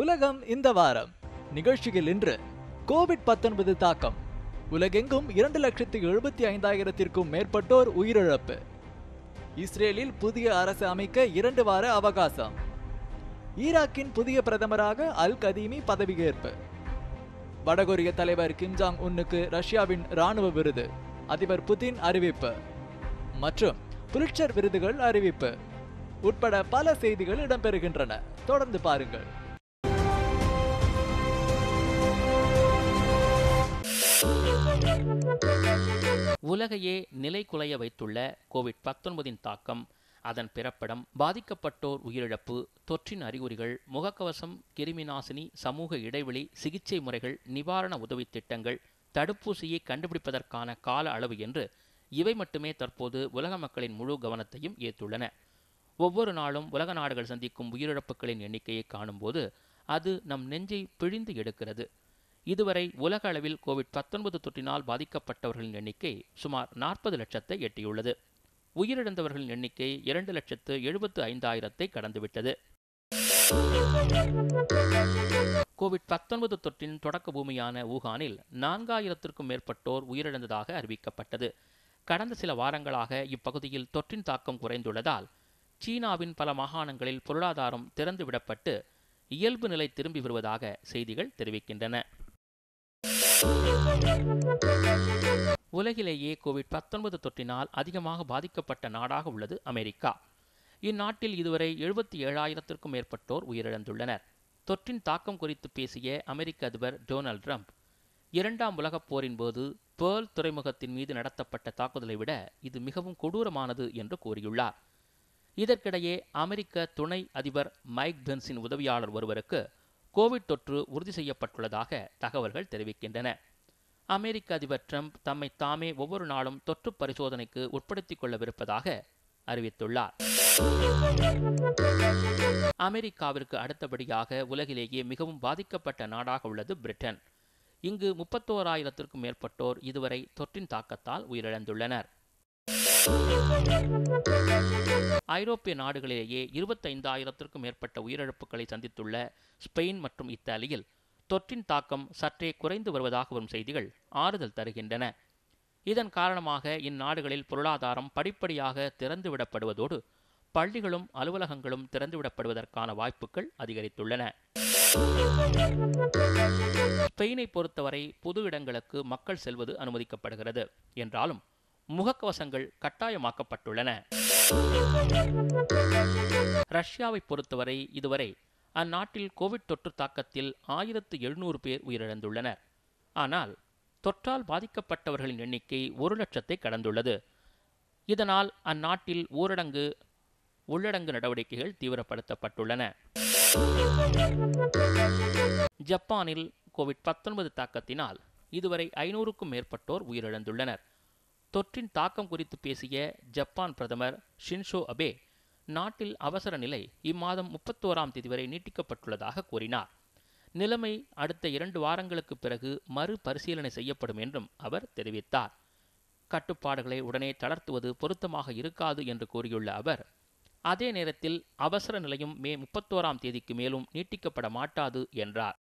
உலகம் இந்த வாரம் நிகழ்ச்சியில் இன்று கோவிட் 19 தாக்கம் உலகெங்கும் இரண்டு லட்சத்து எழுபத்தி ஐந்தாயிரத்திற்கும் மேற்பட்டோர் உயிரிழப்பு இஸ்ரேலில் புதிய அரசு அமைக்க இரண்டு வார அவகாசம் ஈராக்கின் புதிய பிரதமராக அல் கதீமி பதவியேற்பு வடகொரிய தலைவர் கிம் ஜாங் உன்னுக்கு ரஷ்யாவின் ராணுவ விருது அதிபர் புதின் அறிவிப்பு மற்றும் புலிட்சர் விருதுகள் அறிவிப்பு உட்பட பல செய்திகள் இடம்பெறுகின்றன தொடர்ந்து பாருங்கள் உலகையே நிலைகுலைய வைத்துள்ள கோவிட் பத்தொன்பதின் தாக்கம் அதன் பிறப்பிடம் பாதிக்கப்பட்டோர் உயிரிழப்பு தொற்றின் அறிகுறிகள் முகக்கவசம் கிருமிநாசினி சமூக இடைவெளி சிகிச்சை முறைகள் நிவாரண உதவி திட்டங்கள் தடுப்பூசியை கண்டுபிடிப்பதற்கான கால அளவு என்று இவை மட்டுமே தற்போது உலக மக்களின் முழு கவனத்தையும் ஈர்த்துள்ளன ஒவ்வொரு நாளும் உலக நாடுகள் சந்திக்கும் உயிரிழப்புகளின் எண்ணிக்கையை காணும்போது அது நம் நெஞ்சை பிழிந்து எடுக்கிறது இதுவரை உலக அளவில் கோவிட் பத்தொன்பது தொற்றினால் பாதிக்கப்பட்டவர்களின் எண்ணிக்கை சுமார் நாற்பது லட்சத்தை எட்டியுள்ளது உயிரிழந்தவர்களின் எண்ணிக்கை இரண்டு லட்சத்து எழுபத்து ஐந்தாயிரத்தை கடந்துவிட்டது கோவிட் பத்தொன்பது தொற்றின் தொடக்க பூமியான ஊகானில் நான்காயிரத்திற்கும் மேற்பட்டோர் உயிரிழந்ததாக அறிவிக்கப்பட்டது கடந்த சில வாரங்களாக இப்பகுதியில் தொற்றின் தாக்கம் குறைந்துள்ளதால் சீனாவின் பல மாகாணங்களில் பொருளாதாரம் திறந்துவிடப்பட்டு இயல்பு நிலை திரும்பி வருவதாக செய்திகள் தெரிவிக்கின்றன உலகிலேயே கோவிட் பத்தொன்பது தொற்றினால் அதிகமாக பாதிக்கப்பட்ட நாடாக உள்ளது அமெரிக்கா இந்நாட்டில் இதுவரை எழுபத்தி ஏழாயிரத்திற்கும் மேற்பட்டோர் உயிரிழந்துள்ளனர் தொற்றின் தாக்கம் குறித்து பேசிய அமெரிக்க அதிபர் டொனால்ட் ட்ரம்ப் இரண்டாம் உலகப் போரின் போது பேர்ல் துறைமுகத்தின் மீது நடத்தப்பட்ட தாக்குதலை விட இது மிகவும் கொடூரமானது என்று கூறியுள்ளார் இதற்கிடையே அமெரிக்க துணை அதிபர் மைக் பென்ஸின் உதவியாளர் ஒருவருக்கு கோவிட் தொற்று உறுதி செய்யப்பட்டுள்ளதாக தகவல்கள் தெரிவிக்கின்றன அமெரிக்க அதிபர் ட்ரம்ப் தம்மை தாமே ஒவ்வொரு நாளும் தொற்று பரிசோதனைக்கு உட்படுத்திக் கொள்ளவிருப்பதாக அறிவித்துள்ளார் அமெரிக்காவிற்கு அடுத்தபடியாக உலகிலேயே மிகவும் பாதிக்கப்பட்ட நாடாக உள்ளது பிரிட்டன் இங்கு முப்பத்தோராயிரத்திற்கும் மேற்பட்டோர் இதுவரை தொற்றின் தாக்கத்தால் உயிரிழந்துள்ளனர் ஐரோப்பிய நாடுகளிலேயே இருபத்தைந்தாயிரத்திற்கும் மேற்பட்ட உயிரிழப்புகளை சந்தித்துள்ள ஸ்பெயின் மற்றும் இத்தாலியில் தொற்றின் தாக்கம் சற்றே குறைந்து வருவதாக வரும் செய்திகள் ஆறுதல் தருகின்றன இதன் காரணமாக இந்நாடுகளில் பொருளாதாரம் படிப்படியாக திறந்துவிடப்படுவதோடு பள்ளிகளும் அலுவலகங்களும் திறந்துவிடப்படுவதற்கான வாய்ப்புகள் அதிகரித்துள்ளன ஸ்பெயினை பொறுத்தவரை பொது இடங்களுக்கு மக்கள் செல்வது அனுமதிக்கப்படுகிறது என்றாலும் முகக்கவசங்கள் கட்டாயமாக்கப்பட்டுள்ளன ரஷ்யாவை பொறுத்தவரை இதுவரை அந்நாட்டில் கோவிட் தொற்று தாக்கத்தில் ஆயிரத்து எழுநூறு பேர் உயிரிழந்துள்ளனர் ஆனால் தொற்றால் பாதிக்கப்பட்டவர்களின் எண்ணிக்கை ஒரு லட்சத்தை கடந்துள்ளது இதனால் அந்நாட்டில் ஊரடங்கு உள்ளடங்கு நடவடிக்கைகள் தீவிரப்படுத்தப்பட்டுள்ளன ஜப்பானில் கோவிட் பத்தொன்பது தாக்கத்தினால் இதுவரை ஐநூறுக்கும் மேற்பட்டோர் உயிரிழந்துள்ளனர் தொற்றின் தாக்கம் குறித்து பேசிய ஜப்பான் பிரதமர் ஷின்ஷோ அபே நாட்டில் அவசர நிலை இம்மாதம் முப்பத்தோராம் தேதி வரை நீட்டிக்கப்பட்டுள்ளதாக கூறினார் நிலைமை அடுத்த இரண்டு வாரங்களுக்கு பிறகு மறுபரிசீலனை செய்யப்படும் என்றும் அவர் தெரிவித்தார் கட்டுப்பாடுகளை உடனே தளர்த்துவது பொருத்தமாக இருக்காது என்று கூறியுள்ள அவர் அதே நேரத்தில் அவசர நிலையும் மே முப்பத்தோராம் தேதிக்கு மேலும் நீட்டிக்கப்பட மாட்டாது என்றார்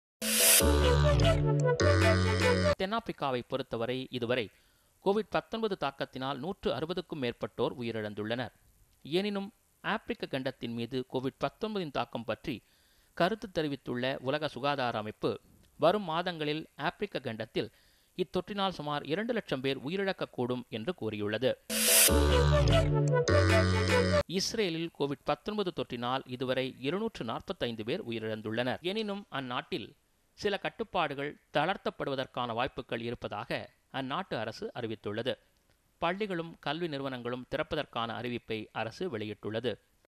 தென்னாப்பிரிக்காவை பொறுத்தவரை இதுவரை கோவிட் பத்தொன்பது தாக்கத்தினால் நூற்று அறுபதுக்கும் மேற்பட்டோர் உயிரிழந்துள்ளனர் எனினும் ஆப்பிரிக்க கண்டத்தின் மீது கோவிட் பத்தொன்பதின் தாக்கம் பற்றி கருத்து தெரிவித்துள்ள உலக சுகாதார அமைப்பு வரும் மாதங்களில் ஆப்பிரிக்க கண்டத்தில் இத்தொற்றினால் சுமார் இரண்டு லட்சம் பேர் உயிரிழக்கக்கூடும் என்று கூறியுள்ளது இஸ்ரேலில் கோவிட் பத்தொன்பது தொற்றினால் இதுவரை இருநூற்று நாற்பத்தைந்து பேர் உயிரிழந்துள்ளனர் எனினும் அந்நாட்டில் சில கட்டுப்பாடுகள் தளர்த்தப்படுவதற்கான வாய்ப்புகள் இருப்பதாக அந்நாட்டு அரசு அறிவித்துள்ளது பள்ளிகளும் கல்வி நிறுவனங்களும் திறப்பதற்கான அறிவிப்பை அரசு வெளியிட்டுள்ளது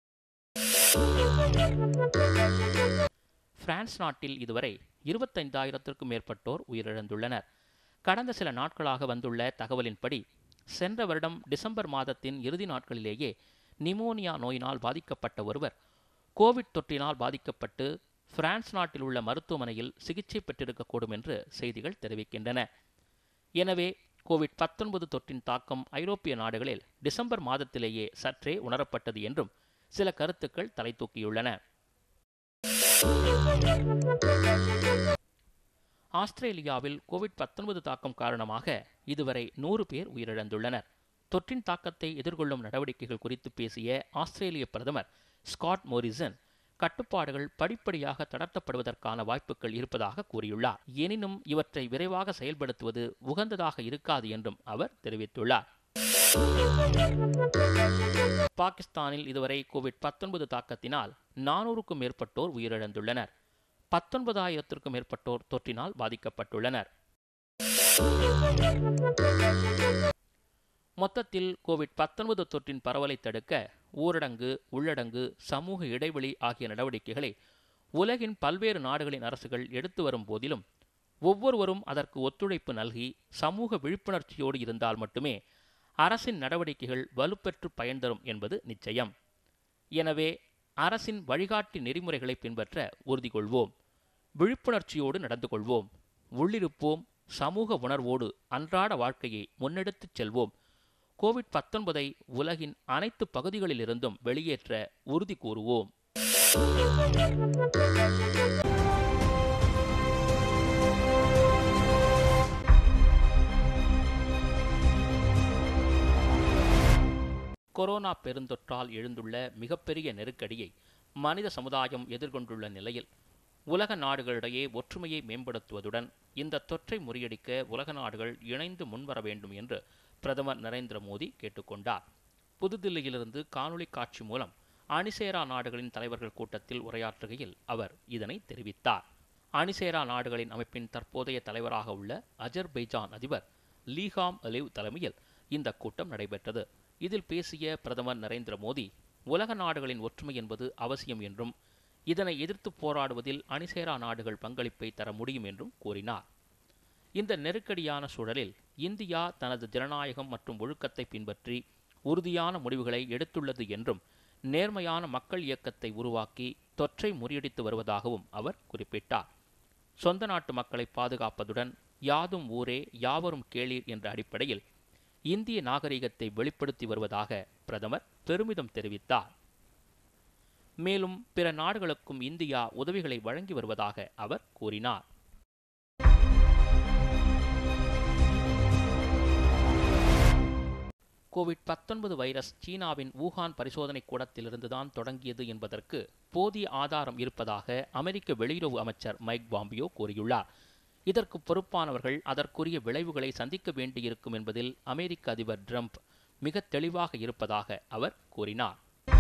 பிரான்ஸ் நாட்டில் இதுவரை இருபத்தைந்தாயிரத்திற்கும் மேற்பட்டோர் உயிரிழந்துள்ளனர் கடந்த சில நாட்களாக வந்துள்ள தகவலின்படி சென்ற வருடம் டிசம்பர் மாதத்தின் இறுதி நாட்களிலேயே நிமோனியா நோயினால் பாதிக்கப்பட்ட ஒருவர் கோவிட் தொற்றினால் பாதிக்கப்பட்டு பிரான்ஸ் நாட்டில் உள்ள மருத்துவமனையில் சிகிச்சை பெற்றிருக்கக்கூடும் என்று செய்திகள் தெரிவிக்கின்றன எனவே கோவிட் பத்தொன்பது தொற்றின் தாக்கம் ஐரோப்பிய நாடுகளில் டிசம்பர் மாதத்திலேயே சற்றே உணரப்பட்டது என்றும் சில கருத்துக்கள் தலை தூக்கியுள்ளன ஆஸ்திரேலியாவில் கோவிட் 19 தாக்கம் காரணமாக இதுவரை நூறு பேர் உயிரிழந்துள்ளனர் தொற்றின் தாக்கத்தை எதிர்கொள்ளும் நடவடிக்கைகள் குறித்து பேசிய ஆஸ்திரேலிய பிரதமர் ஸ்காட் மோரிசன் கட்டுப்பாடுகள் படிப்படியாக தளர்த்தப்படுவதற்கான வாய்ப்புகள் இருப்பதாக கூறியுள்ளார் எனினும் இவற்றை விரைவாக செயல்படுத்துவது உகந்ததாக இருக்காது என்றும் அவர் தெரிவித்துள்ளார் பாகிஸ்தானில் இதுவரை கோவிட் 19 தாக்கத்தினால் நானூறுக்கும் மேற்பட்டோர் உயிரிழந்துள்ளனர் பத்தொன்பதாயிரத்திற்கும் மேற்பட்டோர் தொற்றினால் பாதிக்கப்பட்டுள்ளனர் மொத்தத்தில் கோவிட் 19 தொற்றின் பரவலை தடுக்க ஊரடங்கு உள்ளடங்கு சமூக இடைவெளி ஆகிய நடவடிக்கைகளை உலகின் பல்வேறு நாடுகளின் அரசுகள் எடுத்து வரும் போதிலும் ஒவ்வொருவரும் அதற்கு ஒத்துழைப்பு நல்கி சமூக விழிப்புணர்ச்சியோடு இருந்தால் மட்டுமே அரசின் நடவடிக்கைகள் வலுப்பெற்று பயன் தரும் என்பது நிச்சயம் எனவே அரசின் வழிகாட்டி நெறிமுறைகளை பின்பற்ற உறுதி கொள்வோம் விழிப்புணர்ச்சியோடு நடந்து கொள்வோம் உள்ளிருப்போம் சமூக உணர்வோடு அன்றாட வாழ்க்கையை முன்னெடுத்துச் செல்வோம் கோவிட் 19ஐ உலகின் அனைத்து பகுதிகளிலிருந்தும் வெளியேற்ற உறுதி கூறுவோம் கொரோனா பெருந்தொற்றால் எழுந்துள்ள மிகப்பெரிய நெருக்கடியை மனித சமுதாயம் எதிர்கொண்டுள்ள நிலையில் உலக நாடுகளிடையே ஒற்றுமையை மேம்படுத்துவதுடன் இந்த தொற்றை முறியடிக்க உலக நாடுகள் இணைந்து முன்வர வேண்டும் என்று பிரதமர் நரேந்திர மோடி கேட்டுக்கொண்டார் புதுதில்லியிலிருந்து காணொளி காட்சி மூலம் அணிசேரா நாடுகளின் தலைவர்கள் கூட்டத்தில் உரையாற்றுகையில் அவர் இதனை தெரிவித்தார் அணிசேரா நாடுகளின் அமைப்பின் தற்போதைய தலைவராக உள்ள அஜர்பைஜான் அதிபர் லீஹாம் அலிவ் தலைமையில் இந்த கூட்டம் நடைபெற்றது இதில் பேசிய பிரதமர் நரேந்திர மோடி உலக நாடுகளின் ஒற்றுமை என்பது அவசியம் என்றும் இதனை எதிர்த்து போராடுவதில் அணிசேரா நாடுகள் பங்களிப்பை தர முடியும் என்றும் கூறினார் இந்த நெருக்கடியான சூழலில் இந்தியா தனது ஜனநாயகம் மற்றும் ஒழுக்கத்தை பின்பற்றி உறுதியான முடிவுகளை எடுத்துள்ளது என்றும் நேர்மையான மக்கள் இயக்கத்தை உருவாக்கி தொற்றை முறியடித்து வருவதாகவும் அவர் குறிப்பிட்டார் சொந்த நாட்டு மக்களை பாதுகாப்பதுடன் யாதும் ஊரே யாவரும் கேளீர் என்ற அடிப்படையில் இந்திய நாகரிகத்தை வெளிப்படுத்தி வருவதாக பிரதமர் பெருமிதம் தெரிவித்தார் மேலும் பிற நாடுகளுக்கும் இந்தியா உதவிகளை வழங்கி வருவதாக அவர் கூறினார் கோவிட் 19 வைரஸ் சீனாவின் வூகான் பரிசோதனை கூடத்திலிருந்துதான் தொடங்கியது என்பதற்கு போதிய ஆதாரம் இருப்பதாக அமெரிக்க வெளியுறவு அமைச்சர் மைக் பாம்பியோ கூறியுள்ளார் இதற்கு பொறுப்பானவர்கள் அதற்குரிய விளைவுகளை சந்திக்க வேண்டியிருக்கும் என்பதில் அமெரிக்க அதிபர் ட்ரம்ப் மிக தெளிவாக இருப்பதாக அவர் கூறினார்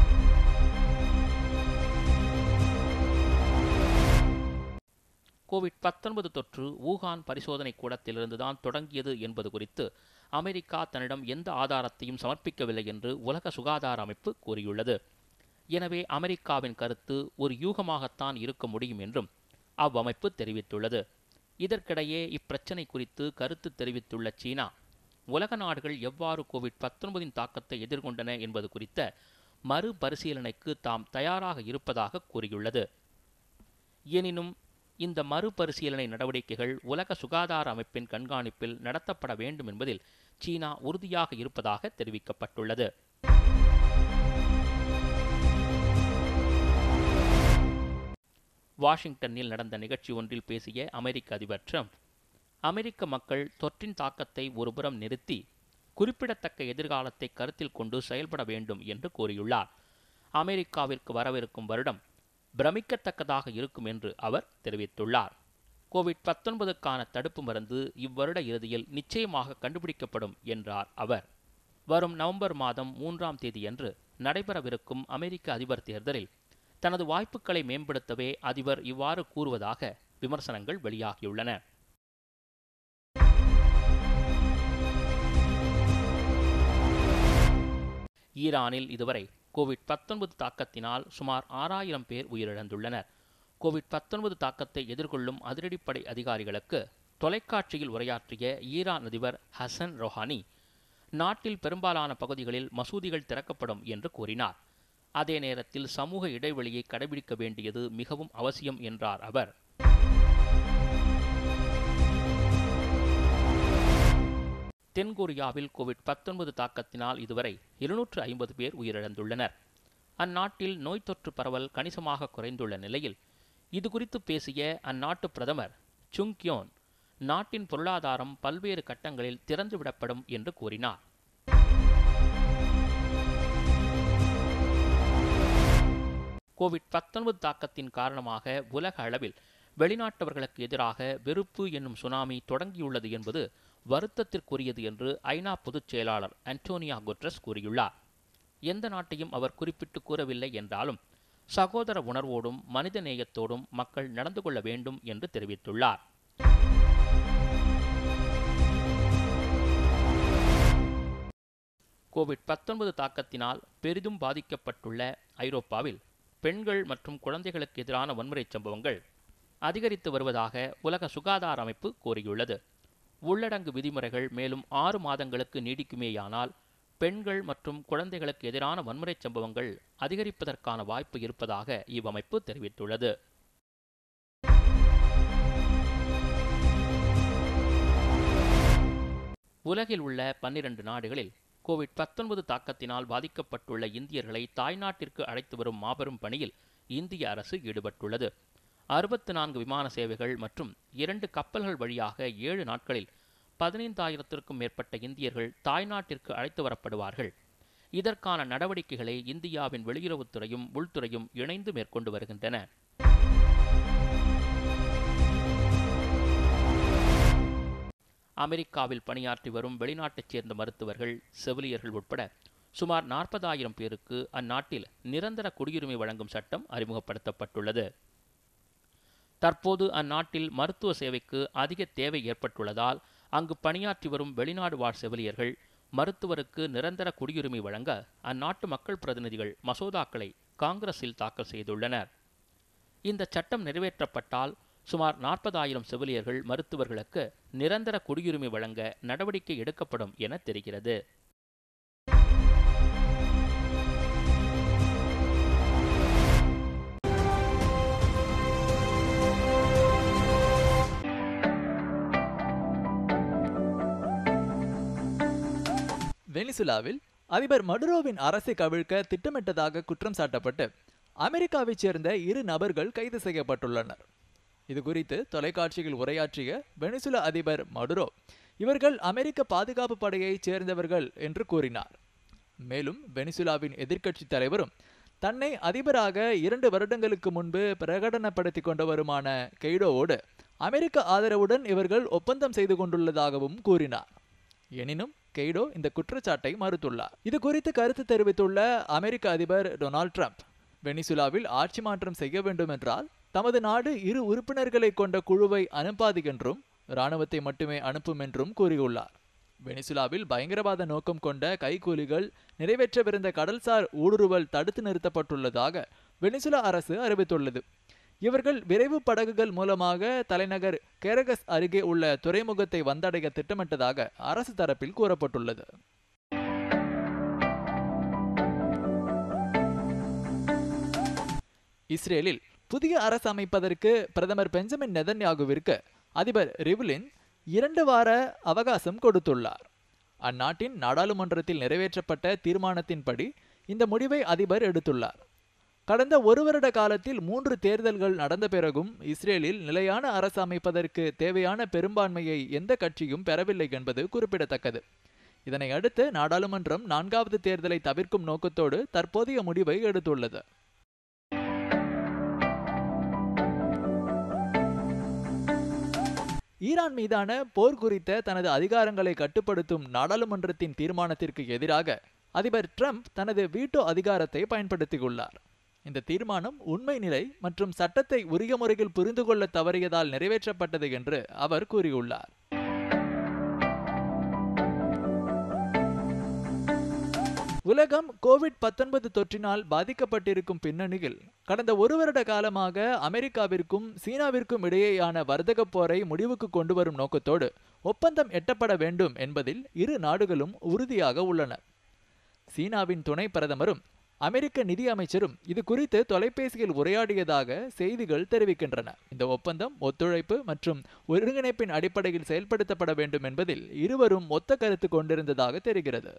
கோவிட் 19 தொற்று வூகான் பரிசோதனை கூடத்திலிருந்துதான் தொடங்கியது என்பது குறித்து அமெரிக்கா தன்னிடம் எந்த ஆதாரத்தையும் சமர்ப்பிக்கவில்லை என்று உலக சுகாதார அமைப்பு கூறியுள்ளது எனவே அமெரிக்காவின் கருத்து ஒரு யூகமாகத்தான் இருக்க முடியும் என்றும் அவ்வமைப்பு தெரிவித்துள்ளது இதற்கிடையே இப்பிரச்சனை குறித்து கருத்து தெரிவித்துள்ள சீனா உலக நாடுகள் எவ்வாறு கோவிட் 19இன் தாக்கத்தை எதிர்கொண்டன என்பது குறித்த மறுபரிசீலனைக்கு தாம் தயாராக இருப்பதாக கூறியுள்ளது எனினும் இந்த மறுபரிசீலனை நடவடிக்கைகள் உலக சுகாதார அமைப்பின் கண்காணிப்பில் நடத்தப்பட வேண்டும் என்பதில் சீனா உறுதியாக இருப்பதாக தெரிவிக்கப்பட்டுள்ளது வாஷிங்டனில் நடந்த நிகழ்ச்சி ஒன்றில் பேசிய அமெரிக்க அதிபர் ட்ரம்ப் அமெரிக்க மக்கள் தொற்றின் தாக்கத்தை ஒருபுறம் நிறுத்தி குறிப்பிடத்தக்க எதிர்காலத்தை கருத்தில் கொண்டு செயல்பட வேண்டும் என்று கூறியுள்ளார் அமெரிக்காவிற்கு வரவிருக்கும் வருடம் பிரமிக்கத்தக்கதாக இருக்கும் என்று அவர் தெரிவித்துள்ளார் கோவிட் 19க்கான தடுப்பு மருந்து இவ்வருட இறுதியில் நிச்சயமாக கண்டுபிடிக்கப்படும் என்றார் அவர் வரும் நவம்பர் மாதம் மூன்றாம் தேதியன்று நடைபெறவிருக்கும் அமெரிக்க அதிபர் தேர்தலில் தனது வாய்ப்புகளை மேம்படுத்தவே அதிபர் இவ்வாறு கூறுவதாக விமர்சனங்கள் வெளியாகியுள்ளன ஈரானில் இதுவரை கோவிட் 19 தாக்கத்தினால் சுமார் ஆறாயிரம் பேர் உயிரிழந்துள்ளனர் கோவிட் 19 தாக்கத்தை எதிர்கொள்ளும் அதிரடிப்படை அதிகாரிகளுக்கு தொலைக்காட்சியில் உரையாற்றிய ஈரான் அதிபர் ஹசன் ரொஹானி நாட்டில் பெரும்பாலான பகுதிகளில் மசூதிகள் திறக்கப்படும் என்று கூறினார் அதே நேரத்தில் சமூக இடைவெளியை கடைபிடிக்க வேண்டியது மிகவும் அவசியம் என்றார் அவர் தென்கொரியாவில் கோவிட் 19 தாக்கத்தினால் இதுவரை இருநூற்று ஐம்பது பேர் உயிரிழந்துள்ளனர் அந்நாட்டில் நோய் தொற்று பரவல் கணிசமாக குறைந்துள்ள நிலையில் இது குறித்து பேசிய அந்நாட்டு பிரதமர் சுங் கியோன் நாட்டின் பொருளாதாரம் பல்வேறு கட்டங்களில் திறந்துவிடப்படும் என்று கூறினார் கோவிட் பத்தொன்பது தாக்கத்தின் காரணமாக உலக அளவில் வெளிநாட்டவர்களுக்கு எதிராக வெறுப்பு என்னும் சுனாமி தொடங்கியுள்ளது என்பது வருத்தத்திற்குரியது என்று ஐநா பொதுச் செயலாளர் அன்டோனியா குட்ரஸ் கூறியுள்ளார் எந்த நாட்டையும் அவர் குறிப்பிட்டு கூறவில்லை என்றாலும் சகோதர உணர்வோடும் மனித நேயத்தோடும் மக்கள் நடந்து கொள்ள வேண்டும் என்று தெரிவித்துள்ளார் கோவிட் பத்தொன்பது தாக்கத்தினால் பெரிதும் பாதிக்கப்பட்டுள்ள ஐரோப்பாவில் பெண்கள் மற்றும் குழந்தைகளுக்கு எதிரான வன்முறைச் சம்பவங்கள் அதிகரித்து வருவதாக உலக சுகாதார அமைப்பு கூறியுள்ளது உள்ளடங்கு விதிமுறைகள் மேலும் ஆறு மாதங்களுக்கு நீடிக்குமேயானால் பெண்கள் மற்றும் குழந்தைகளுக்கு எதிரான வன்முறைச் சம்பவங்கள் அதிகரிப்பதற்கான வாய்ப்பு இருப்பதாக இவ்வமைப்பு தெரிவித்துள்ளது உலகில் உள்ள பன்னிரண்டு நாடுகளில் கோவிட் பத்தொன்பது தாக்கத்தினால் பாதிக்கப்பட்டுள்ள இந்தியர்களை தாய்நாட்டிற்கு அழைத்து வரும் மாபெரும் பணியில் இந்திய அரசு ஈடுபட்டுள்ளது அறுபத்து நான்கு விமான சேவைகள் மற்றும் இரண்டு கப்பல்கள் வழியாக ஏழு நாட்களில் பதினைந்தாயிரத்திற்கும் மேற்பட்ட இந்தியர்கள் தாய்நாட்டிற்கு அழைத்து வரப்படுவார்கள் இதற்கான நடவடிக்கைகளை இந்தியாவின் வெளியுறவுத்துறையும் உள்துறையும் இணைந்து மேற்கொண்டு வருகின்றன அமெரிக்காவில் பணியாற்றி வரும் வெளிநாட்டைச் சேர்ந்த மருத்துவர்கள் செவிலியர்கள் உட்பட சுமார் நாற்பதாயிரம் பேருக்கு அந்நாட்டில் நிரந்தர குடியுரிமை வழங்கும் சட்டம் அறிமுகப்படுத்தப்பட்டுள்ளது தற்போது அந்நாட்டில் மருத்துவ சேவைக்கு அதிக தேவை ஏற்பட்டுள்ளதால் அங்கு பணியாற்றி வரும் வெளிநாடு வாழ் செவிலியர்கள் மருத்துவருக்கு நிரந்தர குடியுரிமை வழங்க அந்நாட்டு மக்கள் பிரதிநிதிகள் மசோதாக்களை காங்கிரஸில் தாக்கல் செய்துள்ளனர் இந்த சட்டம் நிறைவேற்றப்பட்டால் சுமார் நாற்பதாயிரம் செவிலியர்கள் மருத்துவர்களுக்கு நிரந்தர குடியுரிமை வழங்க நடவடிக்கை எடுக்கப்படும் என தெரிகிறது வெனிசுலாவில் அதிபர் மடுரோவின் அரசை கவிழ்க்க திட்டமிட்டதாக குற்றம் சாட்டப்பட்டு அமெரிக்காவைச் சேர்ந்த இரு நபர்கள் கைது செய்யப்பட்டுள்ளனர் இது குறித்து தொலைக்காட்சியில் உரையாற்றிய வெனிசுலா அதிபர் மடுரோ இவர்கள் அமெரிக்க பாதுகாப்பு படையைச் சேர்ந்தவர்கள் என்று கூறினார் மேலும் வெனிசுலாவின் எதிர்க்கட்சி தலைவரும் தன்னை அதிபராக இரண்டு வருடங்களுக்கு முன்பு பிரகடனப்படுத்தி கொண்டவருமான கெய்டோவோடு அமெரிக்க ஆதரவுடன் இவர்கள் ஒப்பந்தம் செய்து கொண்டுள்ளதாகவும் கூறினார் எனினும் கெய்டோ இந்த குற்றச்சாட்டை மறுத்துள்ளார் இது குறித்து கருத்து தெரிவித்துள்ள அமெரிக்க அதிபர் டொனால்ட் ட்ரம்ப் வெனிசுலாவில் ஆட்சி மாற்றம் செய்ய வேண்டும் என்றால் தமது நாடு இரு உறுப்பினர்களை கொண்ட குழுவை அனுப்பாது என்றும் இராணுவத்தை மட்டுமே அனுப்பும் என்றும் கூறியுள்ளார் வெனிசுலாவில் பயங்கரவாத நோக்கம் கொண்ட கைகூலிகள் நிறைவேற்றவிருந்த கடல்சார் ஊடுருவல் தடுத்து நிறுத்தப்பட்டுள்ளதாக வெனிசுலா அரசு அறிவித்துள்ளது இவர்கள் விரைவு படகுகள் மூலமாக தலைநகர் கேரகஸ் அருகே உள்ள துறைமுகத்தை வந்தடைய திட்டமிட்டதாக அரசு தரப்பில் கூறப்பட்டுள்ளது இஸ்ரேலில் புதிய அரசு அமைப்பதற்கு பிரதமர் பெஞ்சமின் நெதன்யாகுவிற்கு அதிபர் ரிவ்லின் இரண்டு வார அவகாசம் கொடுத்துள்ளார் அந்நாட்டின் நாடாளுமன்றத்தில் நிறைவேற்றப்பட்ட தீர்மானத்தின்படி இந்த முடிவை அதிபர் எடுத்துள்ளார் கடந்த ஒரு வருட காலத்தில் மூன்று தேர்தல்கள் நடந்த பிறகும் இஸ்ரேலில் நிலையான அரசு அமைப்பதற்கு தேவையான பெரும்பான்மையை எந்த கட்சியும் பெறவில்லை என்பது குறிப்பிடத்தக்கது இதனை அடுத்து நாடாளுமன்றம் நான்காவது தேர்தலை தவிர்க்கும் நோக்கத்தோடு தற்போதைய முடிவை எடுத்துள்ளது ஈரான் மீதான போர் குறித்த தனது அதிகாரங்களை கட்டுப்படுத்தும் நாடாளுமன்றத்தின் தீர்மானத்திற்கு எதிராக அதிபர் ட்ரம்ப் தனது வீட்டோ அதிகாரத்தை பயன்படுத்தியுள்ளார் இந்த தீர்மானம் உண்மை நிலை மற்றும் சட்டத்தை உரிய முறையில் புரிந்து கொள்ள தவறியதால் நிறைவேற்றப்பட்டது என்று அவர் கூறியுள்ளார் உலகம் கோவிட் பத்தொன்பது தொற்றினால் பாதிக்கப்பட்டிருக்கும் பின்னணியில் கடந்த ஒரு வருட காலமாக அமெரிக்காவிற்கும் சீனாவிற்கும் இடையேயான வர்த்தக போரை முடிவுக்கு கொண்டு வரும் நோக்கத்தோடு ஒப்பந்தம் எட்டப்பட வேண்டும் என்பதில் இரு நாடுகளும் உறுதியாக உள்ளன சீனாவின் துணை பிரதமரும் அமெரிக்க நிதி அமைச்சரும் இது குறித்து தொலைபேசியில் உரையாடியதாக செய்திகள் தெரிவிக்கின்றன இந்த ஒப்பந்தம் ஒத்துழைப்பு மற்றும் ஒருங்கிணைப்பின் அடிப்படையில் செயல்படுத்தப்பட வேண்டும் என்பதில் இருவரும் ஒத்த கருத்து கொண்டிருந்ததாக தெரிகிறது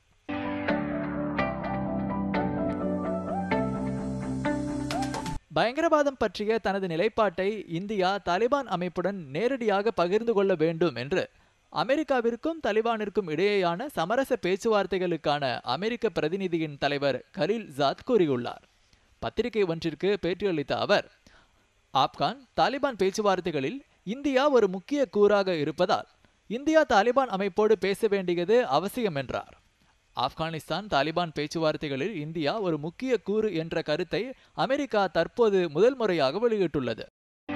பயங்கரவாதம் பற்றிய தனது நிலைப்பாட்டை இந்தியா தாலிபான் அமைப்புடன் நேரடியாக பகிர்ந்து கொள்ள வேண்டும் என்று அமெரிக்காவிற்கும் தலிபானிற்கும் இடையேயான சமரச பேச்சுவார்த்தைகளுக்கான அமெரிக்க பிரதிநிதியின் தலைவர் கலீல் ஜாத் கூறியுள்ளார் பத்திரிகை ஒன்றிற்கு பேட்டியளித்த அவர் ஆப்கான் தாலிபான் பேச்சுவார்த்தைகளில் இந்தியா ஒரு முக்கிய கூறாக இருப்பதால் இந்தியா தாலிபான் அமைப்போடு பேச வேண்டியது அவசியம் என்றார் ஆப்கானிஸ்தான் தாலிபான் பேச்சுவார்த்தைகளில் இந்தியா ஒரு முக்கிய கூறு என்ற கருத்தை அமெரிக்கா தற்போது முதல் முறையாக வெளியிட்டுள்ளது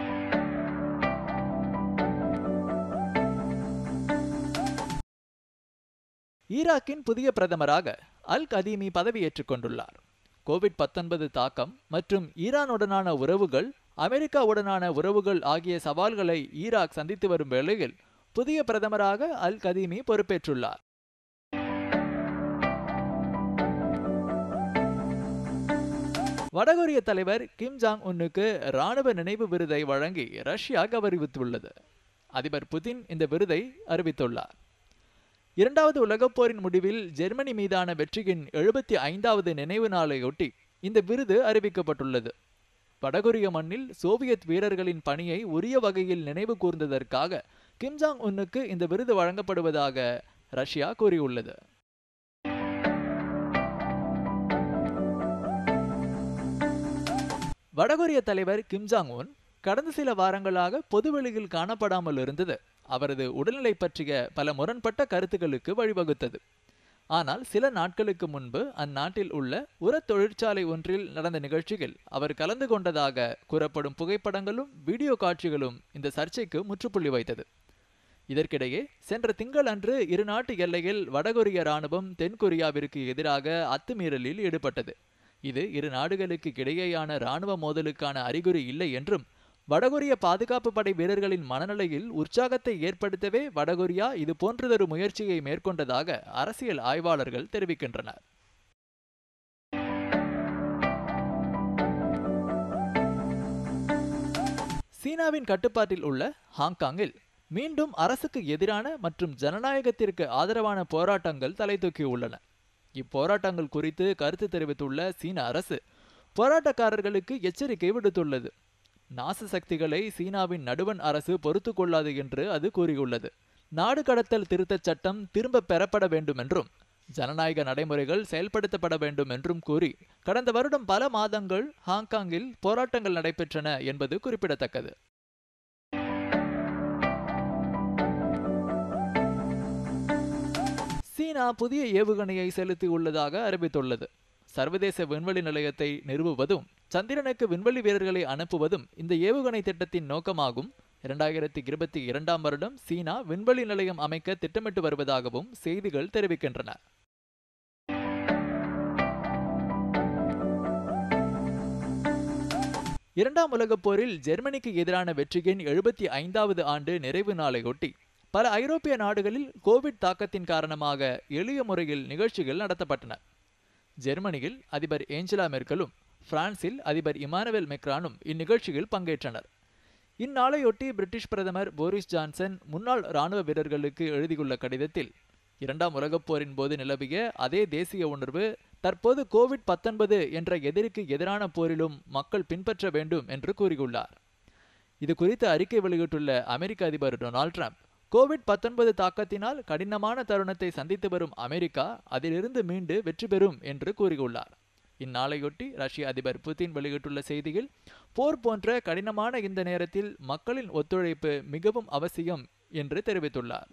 ஈராக்கின் புதிய பிரதமராக அல் கதீமி பதவியேற்றுக் கொண்டுள்ளார் கோவிட் பத்தொன்பது தாக்கம் மற்றும் ஈரானுடனான உறவுகள் அமெரிக்காவுடனான உறவுகள் ஆகிய சவால்களை ஈராக் சந்தித்து வரும் வேளையில் புதிய பிரதமராக அல் கதீமி பொறுப்பேற்றுள்ளார் வடகொரிய தலைவர் கிம் ஜாங் உன்னுக்கு ராணுவ நினைவு விருதை வழங்கி ரஷ்யா கௌரவித்துள்ளது அதிபர் புதின் இந்த விருதை அறிவித்துள்ளார் இரண்டாவது உலகப் போரின் முடிவில் ஜெர்மனி மீதான வெற்றியின் எழுபத்தி ஐந்தாவது நினைவு நாளையொட்டி இந்த விருது அறிவிக்கப்பட்டுள்ளது வடகொரிய மண்ணில் சோவியத் வீரர்களின் பணியை உரிய வகையில் நினைவு கூர்ந்ததற்காக கிம் ஜாங் உன்னுக்கு இந்த விருது வழங்கப்படுவதாக ரஷ்யா கூறியுள்ளது வடகொரிய தலைவர் கிம் ஜாங் உன் கடந்த சில வாரங்களாக பொதுவெளியில் காணப்படாமல் இருந்தது அவரது உடல்நிலை பற்றிய பல முரண்பட்ட கருத்துக்களுக்கு வழிவகுத்தது ஆனால் சில நாட்களுக்கு முன்பு அந்நாட்டில் உள்ள உரத் தொழிற்சாலை ஒன்றில் நடந்த நிகழ்ச்சியில் அவர் கலந்து கொண்டதாக கூறப்படும் புகைப்படங்களும் வீடியோ காட்சிகளும் இந்த சர்ச்சைக்கு முற்றுப்புள்ளி வைத்தது இதற்கிடையே சென்ற திங்களன்று இரு நாட்டு எல்லையில் வடகொரிய ராணுவம் தென்கொரியாவிற்கு எதிராக அத்துமீறலில் ஈடுபட்டது இது இரு நாடுகளுக்கு இடையேயான ராணுவ மோதலுக்கான அறிகுறி இல்லை என்றும் வடகொரிய பாதுகாப்பு படை வீரர்களின் மனநிலையில் உற்சாகத்தை ஏற்படுத்தவே வடகொரியா இது போன்றதொரு முயற்சியை மேற்கொண்டதாக அரசியல் ஆய்வாளர்கள் தெரிவிக்கின்றனர் சீனாவின் கட்டுப்பாட்டில் உள்ள ஹாங்காங்கில் மீண்டும் அரசுக்கு எதிரான மற்றும் ஜனநாயகத்திற்கு ஆதரவான போராட்டங்கள் தலை தூக்கியுள்ளன இப்போராட்டங்கள் குறித்து கருத்து தெரிவித்துள்ள சீன அரசு போராட்டக்காரர்களுக்கு எச்சரிக்கை விடுத்துள்ளது நாச சக்திகளை சீனாவின் நடுவன் அரசு பொறுத்து கொள்ளாது என்று அது கூறியுள்ளது நாடு கடத்தல் திருத்தச் சட்டம் திரும்ப பெறப்பட வேண்டும் என்றும் ஜனநாயக நடைமுறைகள் செயல்படுத்தப்பட வேண்டும் என்றும் கூறி கடந்த வருடம் பல மாதங்கள் ஹாங்காங்கில் போராட்டங்கள் நடைபெற்றன என்பது குறிப்பிடத்தக்கது சீனா புதிய ஏவுகணையை செலுத்தியுள்ளதாக அறிவித்துள்ளது சர்வதேச விண்வெளி நிலையத்தை நிறுவுவதும் சந்திரனுக்கு விண்வெளி வீரர்களை அனுப்புவதும் இந்த ஏவுகணை திட்டத்தின் நோக்கமாகும் இரண்டாயிரத்தி இருபத்தி இரண்டாம் வருடம் சீனா விண்வெளி நிலையம் அமைக்க திட்டமிட்டு வருவதாகவும் செய்திகள் தெரிவிக்கின்றன இரண்டாம் உலகப் போரில் ஜெர்மனிக்கு எதிரான வெற்றியின் எழுபத்தி ஐந்தாவது ஆண்டு நிறைவு நாளையொட்டி பல ஐரோப்பிய நாடுகளில் கோவிட் தாக்கத்தின் காரணமாக எளிய முறையில் நிகழ்ச்சிகள் நடத்தப்பட்டன ஜெர்மனியில் அதிபர் ஏஞ்சலா மெர்க்கலும் பிரான்சில் அதிபர் இமானுவேல் மெக்ரானும் இந்நிகழ்ச்சியில் பங்கேற்றனர் இந்நாளையொட்டி பிரிட்டிஷ் பிரதமர் போரிஸ் ஜான்சன் முன்னாள் இராணுவ வீரர்களுக்கு எழுதியுள்ள கடிதத்தில் இரண்டாம் உலகப் போரின் போது நிலவிய அதே தேசிய உணர்வு தற்போது கோவிட் பத்தொன்பது என்ற எதிரிக்கு எதிரான போரிலும் மக்கள் பின்பற்ற வேண்டும் என்று கூறியுள்ளார் இது குறித்து அறிக்கை வெளியிட்டுள்ள அமெரிக்க அதிபர் டொனால்ட் ட்ரம்ப் கோவிட் பத்தொன்பது தாக்கத்தினால் கடினமான தருணத்தை சந்தித்து வரும் அமெரிக்கா அதிலிருந்து மீண்டு வெற்றி பெறும் என்று கூறியுள்ளார் இந்நாளையொட்டி ரஷ்ய அதிபர் புதின் வெளியிட்டுள்ள செய்தியில் போர் போன்ற கடினமான இந்த நேரத்தில் மக்களின் ஒத்துழைப்பு மிகவும் அவசியம் என்று தெரிவித்துள்ளார்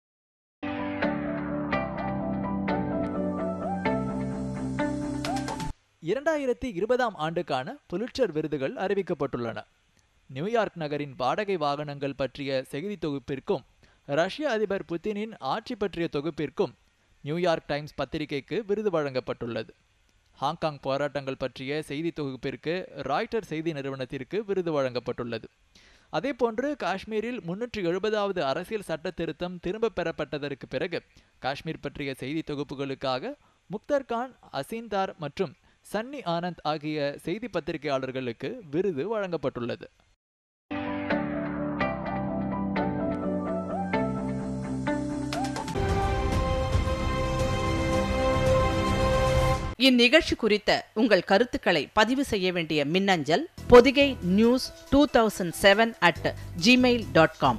இரண்டாயிரத்தி இருபதாம் ஆண்டுக்கான புலிட்சர் விருதுகள் அறிவிக்கப்பட்டுள்ளன நியூயார்க் நகரின் வாடகை வாகனங்கள் பற்றிய செய்தி தொகுப்பிற்கும் ரஷ்ய அதிபர் புதினின் ஆட்சி பற்றிய தொகுப்பிற்கும் நியூயார்க் டைம்ஸ் பத்திரிகைக்கு விருது வழங்கப்பட்டுள்ளது ஹாங்காங் போராட்டங்கள் பற்றிய செய்தி தொகுப்பிற்கு ராய்ட்டர் செய்தி நிறுவனத்திற்கு விருது வழங்கப்பட்டுள்ளது அதேபோன்று காஷ்மீரில் முன்னூற்றி எழுபதாவது அரசியல் சட்ட திருத்தம் திரும்பப் பெறப்பட்டதற்கு பிறகு காஷ்மீர் பற்றிய செய்தி தொகுப்புகளுக்காக முக்தர் கான் அசீந்தார் மற்றும் சன்னி ஆனந்த் ஆகிய செய்தி பத்திரிகையாளர்களுக்கு விருது வழங்கப்பட்டுள்ளது இந்நிகழ்ச்சி குறித்த உங்கள் கருத்துக்களை பதிவு செய்ய வேண்டிய மின்னஞ்சல் Pothigai news two thousand seven at Gmail dot com